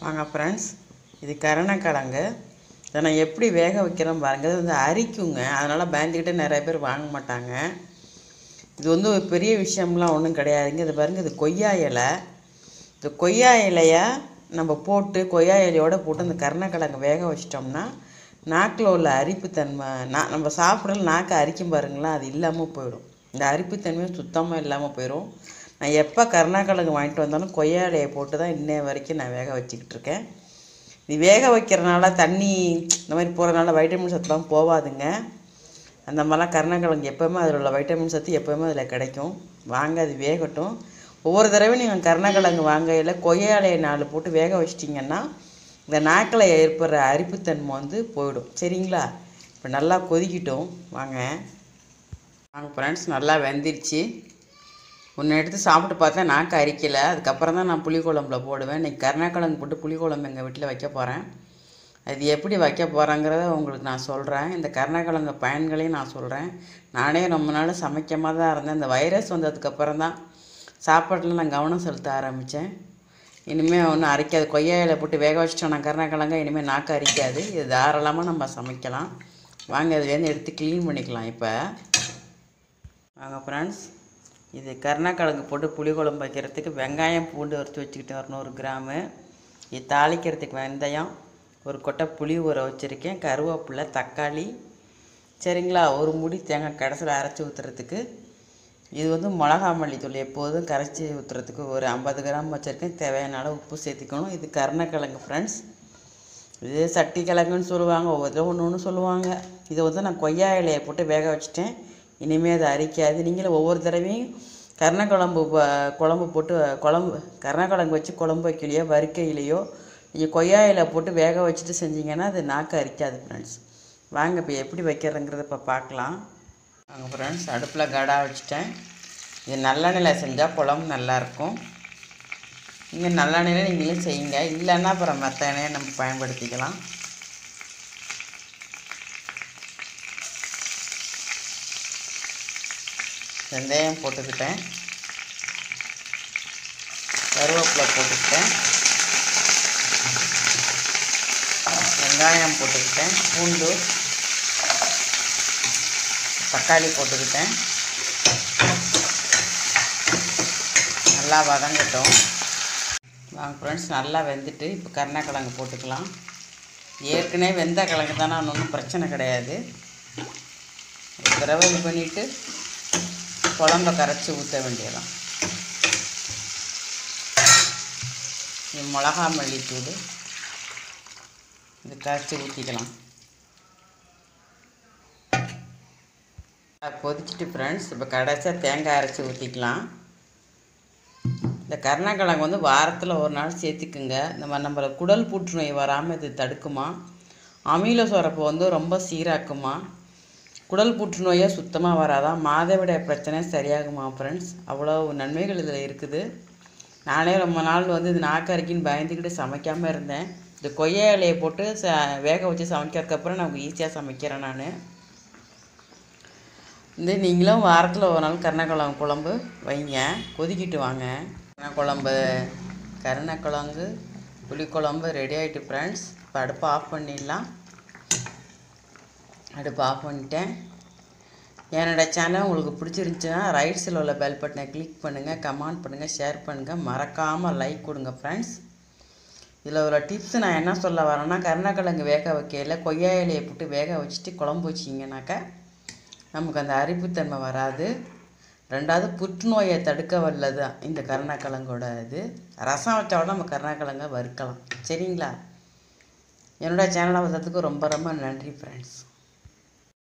வாங்க ஃப்ரெண்ட்ஸ் இது கருணக்கிழங்கு இதை நான் எப்படி வேக வைக்கிறேன் பாருங்கள் இது வந்து அரிக்குங்க அதனால் பயந்துக்கிட்டே நிறைய பேர் வாங்க மாட்டாங்க இது வந்து ஒரு பெரிய விஷயம்லாம் ஒன்றும் கிடையாதுங்க இது பாருங்கள் இது கொய்யா இலை இந்த கொய்யா இலையை நம்ம போட்டு கொய்யா இலையோட போட்டு அந்த கருணக்கிழங்கு வேக வச்சிட்டோம்னா நாக்கில் உள்ள அரிப்புத்தன்மை நான் நம்ம சாப்பிடல நாக்கு அரிக்கும் பாருங்களேன் அது இல்லாமல் போயிடும் இந்த அரிப்புத்தன்மை சுத்தமாக இல்லாமல் போயிடும் நான் எப்போ கருணக்கிழங்கு வாங்கிட்டு வந்தாலும் கொய்யா இலையை போட்டு தான் இன்னைய வரைக்கும் நான் வேக வச்சுக்கிட்டு இருக்கேன் இது வேக வைக்கிறனால தண்ணி இந்த மாதிரி போகிறதுனால வைட்டமின் சத்துலாம் போகாதுங்க அந்த மாதிரிலாம் கருணக்கிழங்கு எப்போவுமே அதில் உள்ள வைட்டமின் சத்து எப்போவுமே அதில் கிடைக்கும் வாங்க அது வேகட்டும் ஒவ்வொரு தடவையும் நீங்கள் கருணக்கிழங்கு வாங்கையில் கொய்யா இலையை நாலு போட்டு வேக வச்சிட்டிங்கன்னா இந்த நாக்கில் ஏற்படுற அரிப்புத்தன்மை வந்து போயிடும் சரிங்களா இப்போ நல்லா கொதிக்கட்டும் வாங்க வாங்க ஃப்ரெண்ட்ஸ் நல்லா வெந்துருச்சு ஒன்று எடுத்து சாப்பிட்டு பார்த்தேன் நாக்கு அரிக்கலை அதுக்கப்புறம் தான் நான் புளிக்குழம்புல போடுவேன் இன்றைக்கி கருணக்கிழங்கு போட்டு புளிக்குழம்பு எங்கள் வீட்டில் வைக்க போகிறேன் அது எப்படி வைக்க போகிறேங்கிறத உங்களுக்கு நான் சொல்கிறேன் இந்த கருணக்கிழங்கு பயன்களையும் நான் சொல்கிறேன் நானே ரொம்ப நாள் சமைக்காம தான் இருந்தேன் இந்த வைரஸ் வந்ததுக்கப்புறம் தான் சாப்பாட்டில் நான் கவனம் செலுத்த ஆரம்பித்தேன் இனிமேல் ஒன்றும் அரிக்காது கொய்யா இலை போட்டு வேக வச்சிட்டோம் நான் கருணக்கிழங்க இனிமேல் நாக்கு அரிக்காது இது தாராளமாக நம்ம சமைக்கலாம் வாங்க இதுலேருந்து எடுத்து க்ளீன் பண்ணிக்கலாம் இப்போ வாங்க ஃப்ரெண்ட்ஸ் இது கருணக்கிழங்கு போட்டு புளிக்குழம்பு வைக்கிறதுக்கு வெங்காயம் பூண்டு வறுத்து வச்சுக்கிட்டு வரணும் ஒரு கிராமு இது தாளிக்கிறதுக்கு வெந்தயம் ஒரு கொட்டை புளி ஊற வச்சுருக்கேன் கருவேப்பிலை தக்காளி சரிங்களா ஒரு முடி தேங்காய் கடைசியில் அரைச்சி ஊற்றுறதுக்கு இது வந்து மிளகா மல்லித்தூள் எப்போதும் கரைச்சி ஊற்றுறதுக்கு ஒரு ஐம்பது கிராம் வச்சுருக்கேன் தேவையான அளவு உப்பு சேர்த்துக்கணும் இது கருணக்கிழங்கு ஃப்ரெண்ட்ஸ் இது சட்டி கிழங்குன்னு சொல்லுவாங்க ஒவ்வொருத்தரும் ஒன்று ஒன்று சொல்லுவாங்க இதை வந்து நான் கொய்யா இலையை போட்டு வேக வச்சுட்டேன் இனிமேல் அது அரிக்காது நீங்களும் ஒவ்வொரு தடவையும் கருணக்கிழம்பு ப- குழம்பு போட்டு குழம்பு கருணக்கிழங்கு வச்சு குழம்பு வைக்கலையோ வறுக்கையிலையோ நீங்கள் கொய்யா இலை போட்டு வேக வச்சுட்டு செஞ்சீங்கன்னா அது நாக்கு அரிக்காது ஃப்ரெண்ட்ஸ் வாங்க இப்போ எப்படி வைக்கிறதுங்கிறத இப்போ பார்க்கலாம் வாங்க ஃப்ரெண்ட்ஸ் அடுப்பில் கடா வச்சுட்டேன் இது நல்லெண்ணெயில் செஞ்சால் குழம்பு நல்லாயிருக்கும் நீங்கள் நல்லெண்ணெயில் நீங்களும் செய்யுங்க இல்லைன்னா அப்புறம் மற்ற எண்ணெயை நம்ம பயன்படுத்திக்கலாம் வெந்தயம் போட்டுக்கிட்டேன் கருவேப்பிலை போட்டுக்கிட்டேன் வெங்காயம் போட்டுக்கிட்டேன் பூண்டு தக்காளி போட்டுக்கிட்டேன் நல்லா வதங்கட்டும் வாங்க ஃப்ரெண்ட்ஸ் நல்லா வெந்துட்டு இப்போ கருணக்கிழங்கு போட்டுக்கலாம் ஏற்கனவே வெந்த கிழங்கு தானே ஒன்றும் பிரச்சனை கிடையாது ஒரு தடவை இது பண்ணிவிட்டு குழம்ப கரைச்சி ஊற்ற வேண்டியதான் இது மிளகா மல்லித்தூள் இது கரைச்சி ஊற்றிக்கலாம் கொதிச்சுட்டு ஃப்ரெண்ட்ஸ் இப்போ கடைசியாக தேங்காய் அரைச்சி ஊற்றிக்கலாம் இந்த கருணக்கிழங்கு வந்து வாரத்தில் ஒரு நாள் சேர்த்துக்குங்க நம்ம நம்மள குடல் புற்றுநோய் வராமல் இது தடுக்குமா அமில சுரப்பு வந்து ரொம்ப சீராக்குமா குடல் புற்றுநோயே சுத்தமாக வராதான் மாதவிடாய் பிரச்சனை சரியாகுமா ஃப்ரெண்ட்ஸ் அவ்வளோ நன்மைகள் இதில் இருக்குது நானே ரொம்ப நாள் வந்து இது நாக்கரிக்கின்னு பயந்துக்கிட்டு சமைக்காமல் இருந்தேன் இந்த கொய்யா இலையை போட்டு ச வேக வச்சு சமைக்கிறதுக்கப்புறம் நான் ஈஸியாக சமைக்கிறேன் நான் இந்த நீங்களும் வாரத்தில் ஒரு நாள் கருணக்கிழங்கு குழம்பு வைங்க கொதிக்கிட்டு வாங்க கருணக்குழம்பு கருணக்கிழங்கு புளிக்குழம்பு ரெடி ஆகிட்டு ஃப்ரெண்ட்ஸ் இப்போ அடுப்பை ஆஃப் பண்ணிடலாம் அடுப்பு ஆஃப் பண்ணிட்டேன் என்னோட சேனல் உங்களுக்கு பிடிச்சிருந்துச்சுன்னா ரைட் சைடில் உள்ள பெல் பட்டனை கிளிக் பண்ணுங்கள் கமெண்ட் பண்ணுங்கள் ஷேர் பண்ணுங்கள் மறக்காமல் லைக் கொடுங்க ஃப்ரெண்ட்ஸ் இதில் ஒரு டிப்ஸ் நான் என்ன சொல்ல வரேன்னா கருணக்கிழங்கு வேக வைக்கையில் கொய்யா இலையை போட்டு வேக வச்சுட்டு குழம்பு வச்சிங்கனாக்கா நமக்கு அந்த அரிப்புத்தன்மை வராது ரெண்டாவது புற்றுநோயை தடுக்க வல்லது இந்த கருணக்கிழங்கோட இது ரசம் வச்சோட நம்ம கருணக்கிழங்கை வறுக்கலாம் சரிங்களா என்னோட சேனலை வந்ததுக்கு ரொம்ப ரொம்ப நன்றி ஃப்ரெண்ட்ஸ்